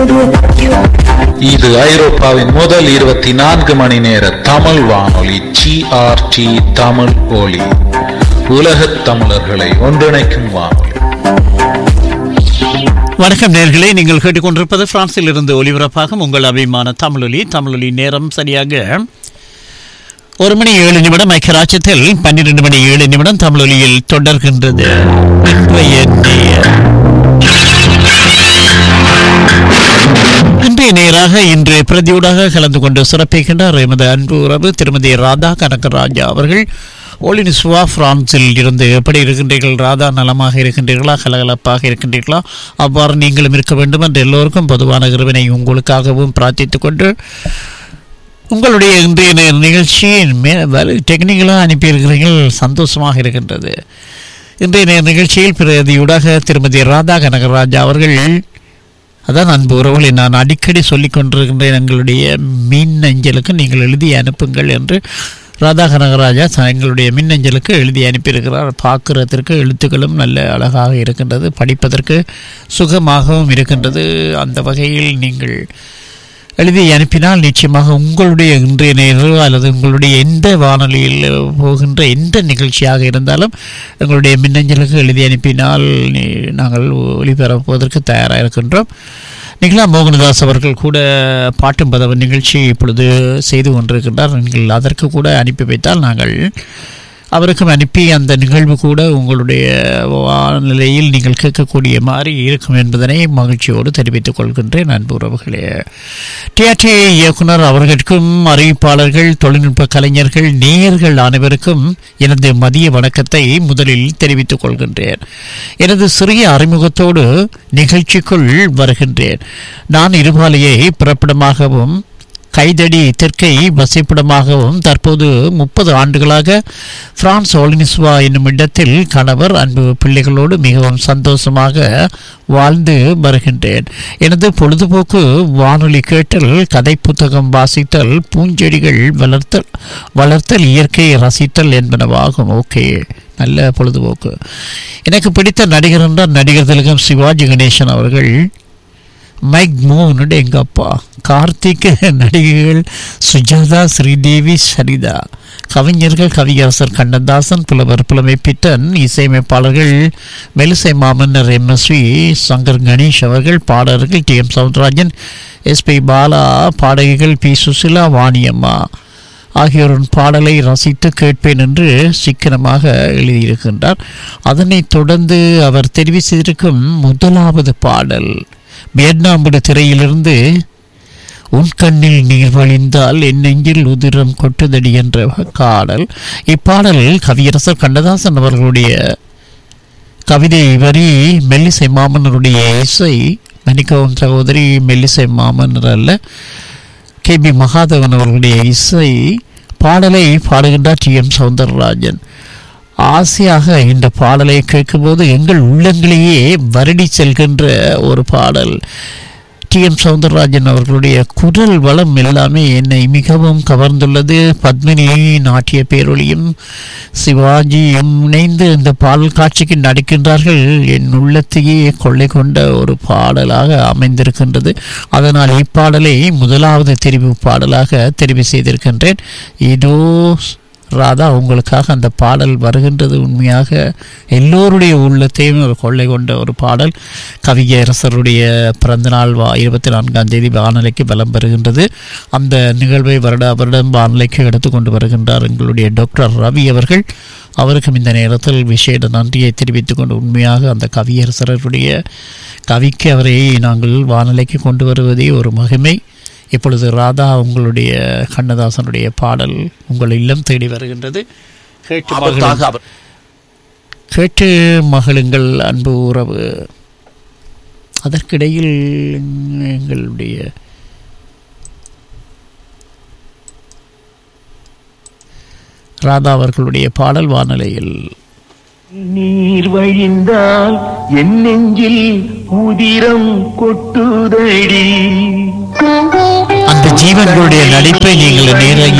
இது ஐரோப்பாவின் முதல் இருபத்தி நான்கு மணி நேர தமிழ் வானொலி ஜிஆர்டி தமிழ் ஒலி உலகத் தமிழர்களை ஒன்றிணைக்கும் வானொலி வணக்கம் நேர்களே நீங்கள் கேட்டுக்கொண்டிருப்பது பிரான்சில் இருந்து ஒலிபரப்பாகும் உங்கள் அபிமான தமிழொலி தமிழொலி நேரம் சரியாக ஒரு மணி ஏழு நிமிடம் ஐக்கியராட்சத்தில் பன்னிரண்டு மணி ஏழு நிமிடம் தமிழொலியில் தொடர்கின்றது இன்றைய நேர். இன்றைய நேராக இன்று பிரதியூடாக கலந்து கொண்டு சிறப்பிக்கின்றார் எமது அன்பு உறவு திருமதி ராதா கனகராஜா அவர்கள் ஒலினிசுவா பிரான்சில் இருந்து எப்படி இருக்கின்றீர்கள் ராதா நலமாக இருக்கின்றீர்களா கலகலப்பாக இருக்கின்றீர்களா அவ்வாறு நீங்களும் இருக்க வேண்டும் என்று எல்லோருக்கும் பொதுவான இறைவனை உங்களுக்காகவும் பிரார்த்தித்துக் கொண்டு உங்களுடைய இன்றைய நே- நிகழ்ச்சியின் மே டெக்னிக்கலாக அனுப்பியிருக்கிறீர்கள் சந்தோஷமாக இருக்கின்றது இன்றைய நே- நிகழ்ச்சியில் பிரதியூடாக திருமதி ராதா கனகராஜா அவர்கள் அதான் அன்பு உறவுகளை நான் அடிக்கடி சொல்லிக் கொண்டிருக்கின்றேன் எங்களுடைய மின் அஞ்சலுக்கு நீங்கள் எழுதி அனுப்புங்கள் என்று ராதா கனகராஜா த- எங்களுடைய மின்னஞ்சலுக்கு எழுதி அனுப்பியிருக்கிறார் பார்க்குறதற்கு எழுத்துக்களும் நல்ல அழகாக இருக்கின்றது படிப்பதற்கு சுகமாகவும் இருக்கின்றது அந்த வகையில் நீங்கள் எழுதி அனுப்பினால் நிச்சயமாக உங்களுடைய இன்றைய நேரம் அல்லது உங்களுடைய எந்த வானொலியில் போகின்ற எந்த நிகழ்ச்சியாக இருந்தாலும் எங்களுடைய மின்னஞ்சலுக்கு எழுதி அனுப்பினால் நீ- நாங்கள் ஒளிபரப்புவதற்கு தயாராக இருக்கின்றோம் நிகழா மோகனதாஸ் அவர்கள் கூட பாட்டும் பதவ நிகழ்ச்சி இப்பொழுது செய்து கொண்டிருக்கின்றார் நீங்கள் அதற்கு கூட அனுப்பி வைத்தால் நாங்கள் அவருக்கும் அனுப்பி அந்த நிகழ்வு கூட உங்களுடைய வானிலையில் நீங்கள் கேட்கக்கூடிய மாதிரி இருக்கும் என்பதனை மகிழ்ச்சியோடு தெரிவித்துக் கொள்கின்றேன் அன்பு உறவுகளே டிஆர்டி இயக்குனர் அவர்களுக்கும் அறிவிப்பாளர்கள் தொழில்நுட்ப கலைஞர்கள் நேயர்கள் அனைவருக்கும் எனது மதிய வணக்கத்தை முதலில் தெரிவித்துக் கொள்கின்றேன் எனது சிறிய அறிமுகத்தோடு நிகழ்ச்சிக்குள் வருகின்றேன் நான் இருபாலையை பிறப்பிடமாகவும் கைதடி தெற்கை வசிப்பிடமாகவும் தற்போது முப்பது ஆண்டுகளாக பிரான்ஸ் ஒலினிஸ்வா என்னும் இடத்தில் கணவர் அன்பு பிள்ளைகளோடு மிகவும் சந்தோஷமாக வாழ்ந்து வருகின்றேன் எனது பொழுதுபோக்கு வானொலி கேட்டல் கதை புத்தகம் வாசித்தல் பூஞ்செடிகள் வளர்த்தல் வளர்த்தல் இயற்கையை ரசித்தல் என்பனவாகும் ஓகே நல்ல பொழுதுபோக்கு எனக்கு பிடித்த நடிகர் என்றால் நடிகர் திலகம் சிவாஜி கணேசன் அவர்கள் மைக் மோகனோட எங்க அப்பா கார்த்திக் நடிகைகள் சுஜாதா ஸ்ரீதேவி சரிதா கவிஞர்கள் கவியரசர் கண்ணதாசன் புலவர் புலமை பிட்டன் இசையமைப்பாளர்கள் மெலிசை மாமன்னர் எம்எஸ்வி சங்கர் கணேஷ் அவர்கள் பாடகர்கள் T M Soundararajan SP Bala பாடகிகள் பி சுசிலா வாணியம்மா ஆகியோரின் பாடலை ரசித்து கேட்பேன் என்று சிக்கனமாக எழுதியிருக்கின்றார் அதனைத் தொடர்ந்து அவர் தெரிவு செய்திருக்கும் முதலாவது பாடல் வியட்நாம் விடு திரையிலிருந்து உன் கண்ணில் நீர் வழிந்தால் என் நெஞ்சில் உதிரம் கொட்டுதடி என்ற பாடல் இப்பாடல் கவியரசர் கண்ணதாசன் அவர்களுடைய கவிதை வரி மெல்லிசை மாமன்னருடைய இசை மன்னிக்கவும் சகோதரி மெல்லிசை மாமன்னர் அல்ல கே பி மகாதேவன் அவர்களுடைய இசை பாடலை பாடுகின்றார் டி எம் சவுந்தரராஜன் ஆசையாக இந்த பாடலை கேட்கும்போது எங்கள் உள்ளங்களையே வருடி செல்கின்ற ஒரு பாடல் டி எம் சவுந்தரராஜன் அவர்களுடைய குரல் வளம் எல்லாமே என்னை மிகவும் கவர்ந்துள்ளது பத்மினி நாட்டிய பேரொழியும் சிவாஜியும் இணைந்து இந்த பாடல் காட்சிக்கு நடிக்கின்றார்கள் என் உள்ளத்தையே கொள்ளை கொண்ட ஒரு பாடலாக அமைந்திருக்கின்றது அதனால் இப்பாடலை முதலாவது தெரிவு பாடலாக தெரிவு செய்திருக்கின்றேன் இதோ ராதா உங்களுக்காக அந்த பாடல் வருகின்றது உண்மையாக எல்லோருடைய உள்ளத்தையும் ஒரு கொள்ளை கொண்ட ஒரு பாடல் கவியரசருடைய பிறந்தநாள் வா இருபத்தி நான்காம் தேதி வானொலிக்கு பலம் பெறுகின்றது அந்த நிகழ்வை வருட வருடம் வானொலிக்கு எடுத்து கொண்டு வருகின்றார் எங்களுடைய டாக்டர் ரவி அவர்கள் அவருக்கும் இந்த நேரத்தில் விசேட நன்றியை தெரிவித்துக் கொண்டு உண்மையாக அந்த கவியரசருடைய கவிக்கு அவரை நாங்கள் வானொலிக்கு கொண்டு வருவதே ஒரு மகிமை இப்பொழுது ராதா உங்களுடைய கண்ணதாசனுடைய பாடல் உங்கள் இல்லம் தேடி வருகின்றது கேட்டு மகிழுங்கள். கேட்டு மகளுங்கள் அன்பு உறவு அதற்கிடையில் எங்களுடைய ராதா அவர்களுடைய பாடல் வானிலையில் நீர் வழிந்தால் என் நெஞ்சில் உதிரம் கொட்டுதடி அந்த ஜீவன்களுடைய நடிப்பை நீங்கள் நேர